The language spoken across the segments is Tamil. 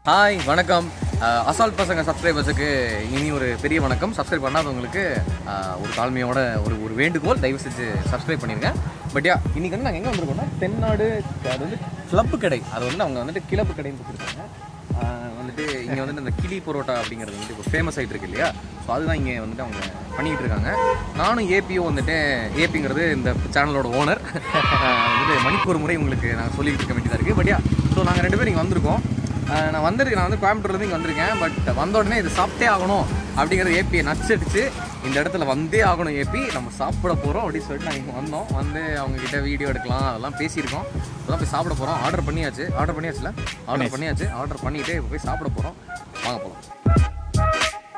ஹாய் வணக்கம் அஹ், அசால்ட் பசங்க சப்ஸ்கிரைபர்ஸுக்கு இனி ஒரு பெரிய வணக்கம் சப்ஸ்கிரைப் பண்ணாதவங்களுக்கு அஹ், ஒரு தாழ்மையோட ஒரு ஒரு வேண்டுகோள் தயவு செஞ்சு சப்ஸ்கிரைப் பண்ணிருங்க பட் யா இன்னைக்கு வந்து நாங்கள் எங்கே வந்திருக்கோம்னா தென்னாடு அது வந்து கிளப்பு கடை அது வந்து அவங்க வந்துட்டு கிளப்பு கடைன்னு கொடுத்துருக்காங்க அஹ், வந்துட்டு இங்கே வந்துட்டு இந்த கிளி பரோட்டா அப்படிங்கிறது வந்துட்டு இப்போ ஃபேமஸ் ஆகிட்டு இருக்கு இல்லையா ஸோ அதுதான் இங்கே வந்துட்டு அவங்க பண்ணிக்கிட்டு இருக்காங்க நானும் ஏபிஓ வந்துட்டு ஏபிங்கிறது இந்த சேனலோட ஓனர் வந்துட்டு மணிக்கு ஒரு முறை உங்களுக்கு நான் சொல்லிக்கிட்டு இருக்க வேண்டியதாக இருக்குது பட் யா ஸோ நாங்கள் ரெண்டு பேரும் இங்கே வந்திருக்கோம் ஆஹ் நான் வந்திருக்கேன் நான் வந்து கோயம்புத்தூர்லேருந்து இங்கே வந்திருக்கேன் பட் வந்த உடனே இது சாப்பிட்டே ஆகணும் அப்படிங்கிறது ஏபியை நச்சடிச்சு இந்த இடத்துல வந்தே ஆகணும் ஏபி நம்ம சாப்பிட போகிறோம் அப்படின்னு சொல்லிட்டு நாங்கள் இங்கே வந்தோம் வந்து அவங்க கிட்ட வீடியோ எடுக்கலாம் அதெல்லாம் பேசியிருக்கோம் அதெல்லாம் போய் சாப்பிட போகிறோம் ஆர்டர் பண்ணியாச்சு ஆர்டர் பண்ணியாச்சுல ஆர்டர் பண்ணியாச்சு ஆர்டர் பண்ணிட்டு இப்போ போய் சாப்பிட போகிறோம் வாங்க போகலாம்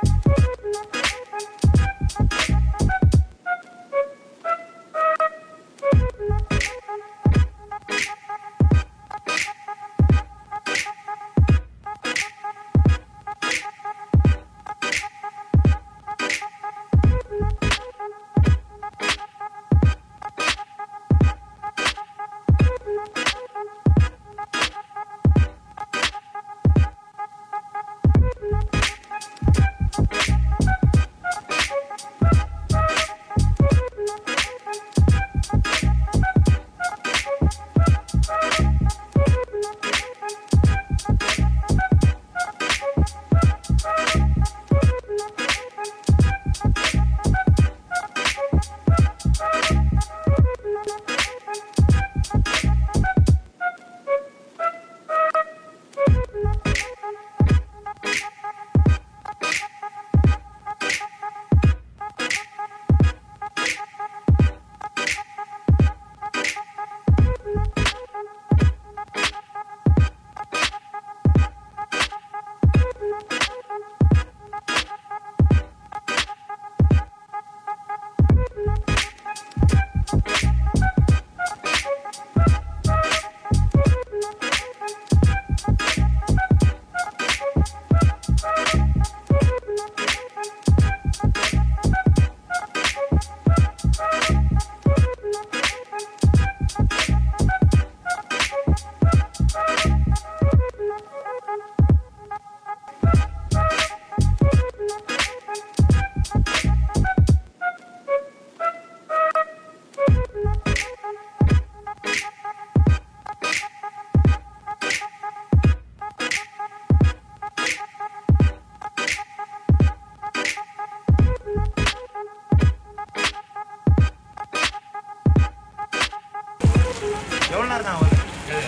எவ்வளோ நேரம் தான் ஆகுது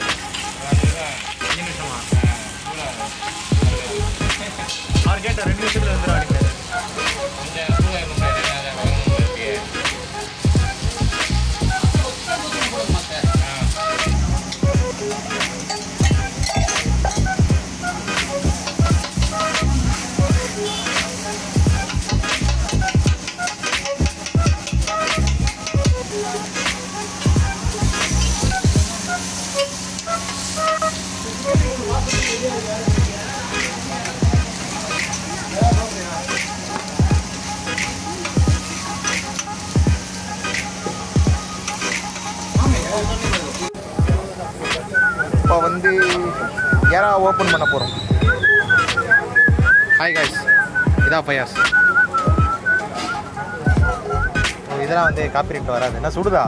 அஞ்சு நிமிஷமா அவர் கேட்ட ரெண்டு நிமிஷத்துல வந்துடும் அப்படிங்கிறாரு இப்போ வந்து எறா ஓப்பன் பண்ண போகிறோம் ஹாய் காய்ஸ் இதா பயாஸ் இதெல்லாம் வந்து காப்பிரைட் வராது என்ன சுடுதா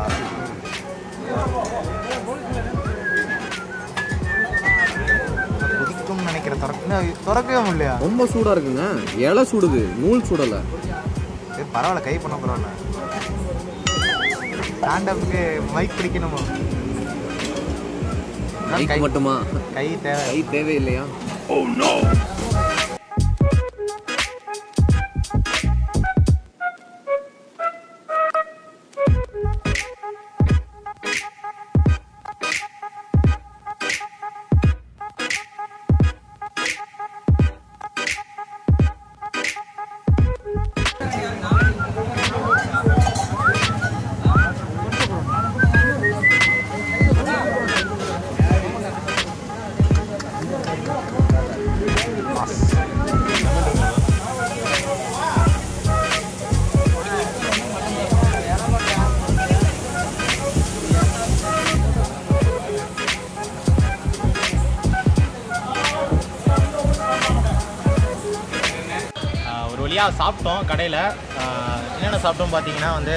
குதிக்கும்னு நினைக்கிறேன் திறக்க திறக்கவே முடியலையா ரொம்ப சூடாக இருக்குங்க இலை சுடுது நூல் சுடலை சரி பரவாயில்ல கை பண்ண பரவாயில்ல ஸ்டாண்டப்புக்கு மைக் பிடிக்கணுமா மைக் கை மட்டுமா கை தேவை கை தேவையில்லையா சாப்பிட்டோம் கடையில் என்னென்ன சாப்பிட்டோம் பார்த்தீங்கன்னா வந்து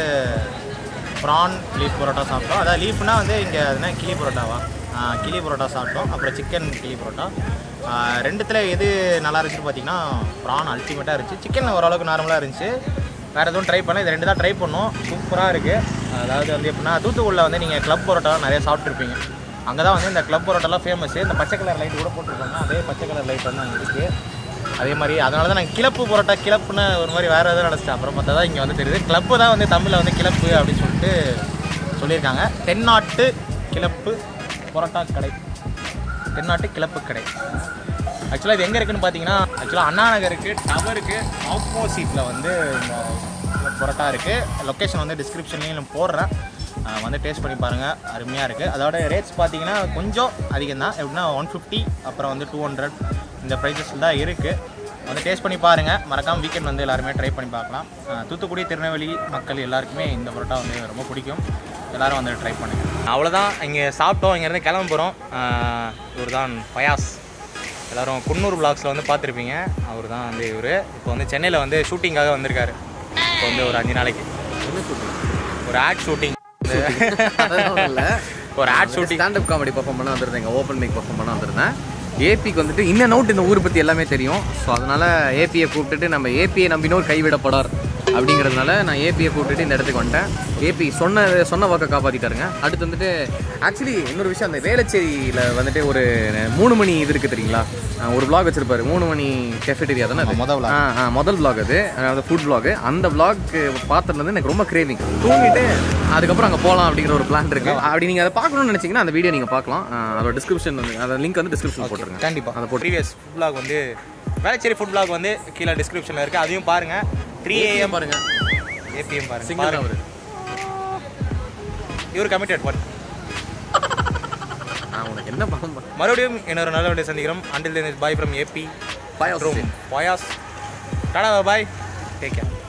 ப்ரான் லீஃப் பரோட்டா சாப்பிட்டோம் அதாவது லீஃப்னா வந்து இங்கே என்ன கிளி பரோட்டாவா ஆ, கிளி பரோட்டா சாப்பிட்டோம் அப்புறம் சிக்கன் கிளி பரோட்டா ஆ, ரெண்டுத்துல எது நல்லா இருந்துச்சுன்னு பார்த்தீங்கன்னா ப்ரான் அல்டிமேட்டாக இருந்துச்சு சிக்கன் ஓரளவுக்கு நார்மலாக இருந்துச்சு வேறு எதுவும் ட்ரை பண்ணல இது ரெண்டு தான் ட்ரை பண்ணோம் சூப்பராக இருக்குது அதாவது வந்து எப்படின்னா தூத்துக்குடியில் வந்து நீங்கள் கிளப் பரோட்டா நிறைய சாப்பிட்ருப்பீங்க அங்கே தான் வந்து இந்த கிளப் பரோட்டாலாம் ஃபேமஸ் இந்த பச்சை கலர் லைட் கூட போட்டிருக்காங்க அதே பச்சை கலர் லைட் வந்து அங்கே இருக்குது அதே மாதிரி அதனால தான் நான் கிளப்பு பரோட்டா கிளப்புன்னு ஒரு மாதிரி வேறு எதாவது நினச்சிட்டேன் அப்புறம் பார்த்தா தான் இங்கே வந்து தெரியுது கிளப்பு தான் வந்து தமிழில் வந்து கிளப்பு அப்படின்னு சொல்லிட்டு சொல்லியிருக்காங்க தென்னாட்டு கிளப்பு பரோட்டா கடை தென்னாட்டு கிளப்பு கடை ஆக்சுவலாக இது எங்கே இருக்குன்னு பார்த்தீங்கன்னா ஆக்சுவலாக அண்ணா நகருக்கு டவருக்கு ஆப்போசிட்டில் வந்து இந்த பரோட்டா இருக்குது லொக்கேஷன் வந்து டிஸ்கிரிப்ஷன்லேயும் நான் போடுறேன் அஹ் வந்து டேஸ்ட் பண்ணி பாருங்கள் அருமையாக இருக்குது அதோட ரேட்ஸ் பார்த்தீங்கன்னா கொஞ்சம் அதிகம் தான் எப்படின்னா ஒன் ஃபிஃப்டி அப்புறம் வந்து டூ ஹண்ட்ரட் இந்த ப்ரைஸஸில் தான் இருக்குது வந்து டேஸ்ட் பண்ணி பாருங்கள் மறக்காம வீக்கெண்ட் வந்து எல்லாருமே ட்ரை பண்ணி பார்க்கலாம் அஹ் தூத்துக்குடி திருநெல்வேலி மக்கள் எல்லாருக்குமே இந்த பரோட்டா வந்து ரொம்ப பிடிக்கும் எல்லாரும் வந்து ட்ரை பண்ணுங்கள் அவ்வளோதான் இங்கே சாப்பிட்டோம் இங்கேருந்து கிளம்ப போகிறோம் இவர் தான் ஃபயாஸ் எல்லாரும் குன்னூர் பிளாக்ஸில் வந்து பார்த்துருப்பீங்க அவர் தான் வந்து இவர் இப்போ வந்து சென்னையில் வந்து ஷூட்டிங்காக வந்திருக்காரு இப்போ வந்து ஒரு அஞ்சு நாளைக்கு ஒரு ஆட் ஷூட்டிங் அதெல்லாம் இல்லை ஒரு ad shooting standup comedy perform பண்ண வந்திருந்தேன் ஓப்பன் மைக் பர்ஃபார்ம் பண்ண வந்திருந்தேன் ஏபிக்கு வந்துட்டு இன்னும் அவுட் இந்த ஊர் பற்றி எல்லாமே தெரியும் ஸோ அதனால ஏபியை கூப்பிட்டுட்டு நம்ம ஏபியை நம்பினோர் கைவிடப்படார் அப்படிங்கிறதுனால நான் ஏபியை கூப்பிட்டுட்டு இந்த இடத்துக்கு வந்துட்டேன் ஏபி சொன்ன சொன்ன வாக்கை காப்பாற்றிட்டாருங்க அடுத்து வந்துட்டு ஆக்சுவலி இன்னொரு விஷயம் அந்த வேளச்சேரியில் வந்துட்டு ஒரு மூணு மணி இது இருக்குது தெரியுங்களா அஹ் ஒரு vlog வச்சிருப்பாரு மூணு மணி கெஃபெட்டேரியா தானே அது? மொத vlog. ஆ ஆ முதல் vlog அது அந்த ஃபுட் vlog அந்த vlog பார்த்ததுலேருந்து எனக்கு ரொம்ப கிரேவிங் தூங்கிட்டு அதுக்கப்புறம் அங்கே போகலாம் அப்படிங்கிற ஒரு பிளான் இருக்கு அப்படி நீங்கள் அதை பார்க்கணும்னு நினச்சிங்கன்னா அந்த வீடியோ நீங்கள் பார்க்கலாம் ஆ, அதோட டிஸ்கிரிப்ஷன் வந்து அந்த லிங்க் வந்து டிஸ்கிரிப்ஷன் போட்டுருங்க கண்டிப்பாக அதை அந்த போட்டு ப்ரீவியஸ் ஃபுட் பிளாக் வந்து வேளச்சேரி ஃபுட் பிளாக் வந்து கீழே டிஸ்கிரிப்ஷனில் இருக்குது அதையும் பாருங்கள் த்ரீ ஏஎம் பாருங்க ஏபிஎம் பாருங்க சிங்கிள் பாருங்க அவரு இவர் கமிட்டட் ஒன் நான் உனக்கு என்ன பக்கம் மறுபடியும் இன்னொரு நல்ல வீடியோ சந்திக்கிறோம் until then bye from AB bye room boys tata bye take care